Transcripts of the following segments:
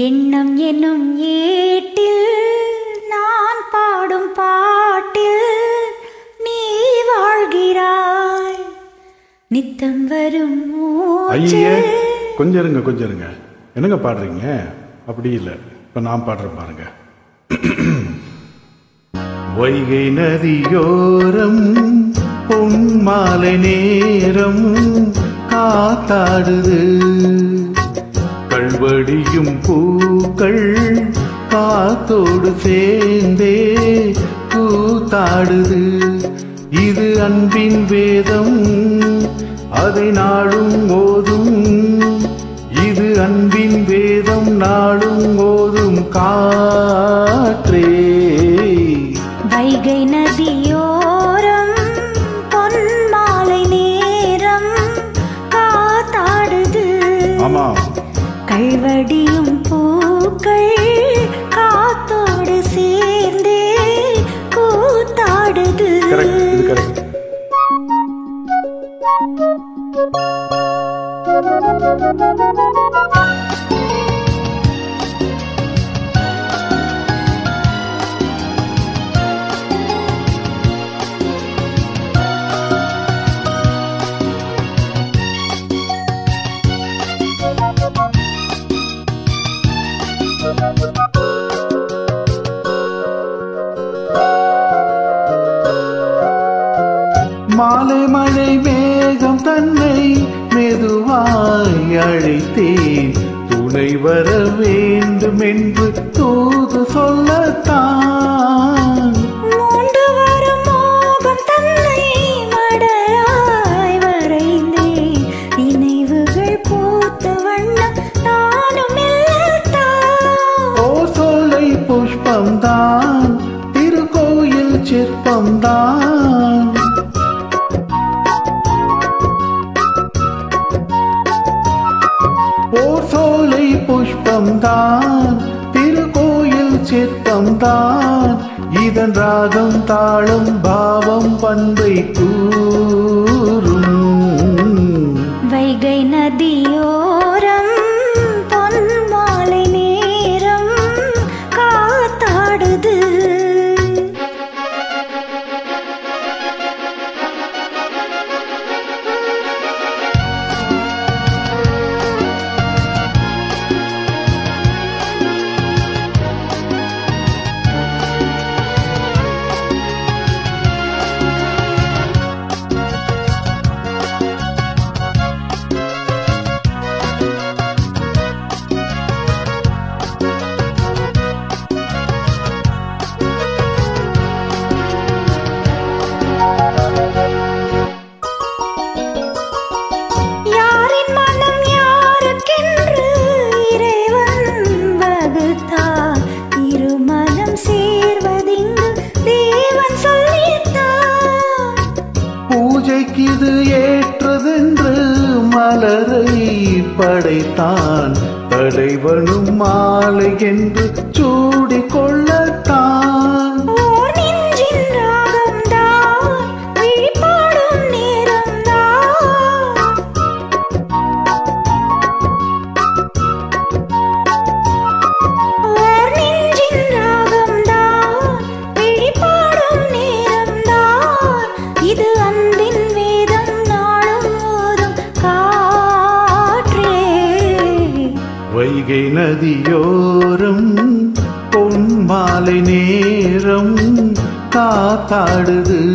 எண்ணம் என்னும் ஏட்டில் நான் பாடும் பாட்டில் நீ வாழ்கிறாய் நித்தம் வரும் ஐயே மூச்சில் கொஞ்சம் இருங்க கொஞ்சம் இருங்க என்னங்க பாடுறீங்க அப்படி இல்லை இப்ப நான் பாடுறேன் பாருங்க வைகை நதியோரம் பொன்மாலை நேரம் காத்தாடுது கல்வடியும் பூக்கள் காத்தோடு சேர்ந்தே கூத்தாடுது இது அன்பின் வேதம் அதை நாளும் ஓதும் இது அன்பின் வேதம் நாளும் ஓதும் காற்றே வைகை நதியோரம் பொன்மாலை நேரம் காத்தாடுது ஆமாம் கல்வடியும் பூக்கள் காத்தோடு சேர்ந்தே கூத்தாடுது கரெக்ட் இது கரெக்ட் மாலை மழை மேகம் தன்னை மெதுவாய் அழைத்தேன் துணை வர வேண்டும் என்று தூது சொல்லத்தான் மூண்டு வரும் மோகம் தன்னை மடலாய் வரைந்தேன் நினைவுகள் பூத்த வண்ணம் நானும் இல்லத்தான் ஓ சோலை புஷ்பம்தான் திருக்கோயில் சிற்பம்தான் ஓ சோலை புஷ்பம்தான் திருக்கோயில் சிற்பம்தான் இதன் ராகம் தாளம் பாவம் பண்பை கூறும் வைகை நதியோரம் பொன்மாலை நேரம் காத்தாடுது யாரின் மனம் யாருக்கென்று இறைவன் வகுத்தார் இருமனம் சேர்வதிங்கு தேவன் சொல்லித்தான் பூஜைக்கு இது ஏற்றதென்று மலரை படைத்தான் தலைவனும் மாலை என்று சூடிக் கொள்ளத்தான் ஓர் நெஞ்சின் ராகம்தான் விழிப்பாடும் நேரம்தான் ஓர் நெஞ்சின் ராகம்தான் விழிப்பாடும் நேரம்தான் இது அன்பின் வேதம் நாளும் ஓதும் காற்றே வைகை நதியோரம் பொன் மாலை நேரம் காத்தாடுது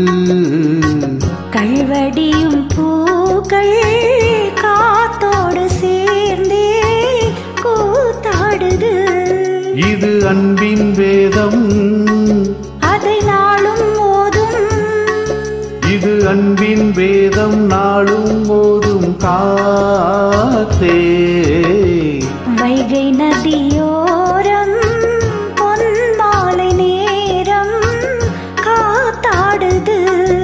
கல்வடியும் பூக்கள் காத்தோடு சேர்ந்தே கூத்தாடுது இது அன்பின் வேதம் அதை நாளும் ஓதும் இது அன்பின் வேதம் நாளும் ஓதும் காத்தே வைகை நதியோரம் பொன்மாலை நேரம் காத்தாடுது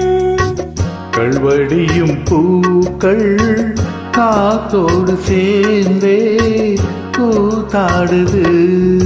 கல்வடியும் பூக்கள் காத்தோடு சேர்ந்தே கூத்தாடுது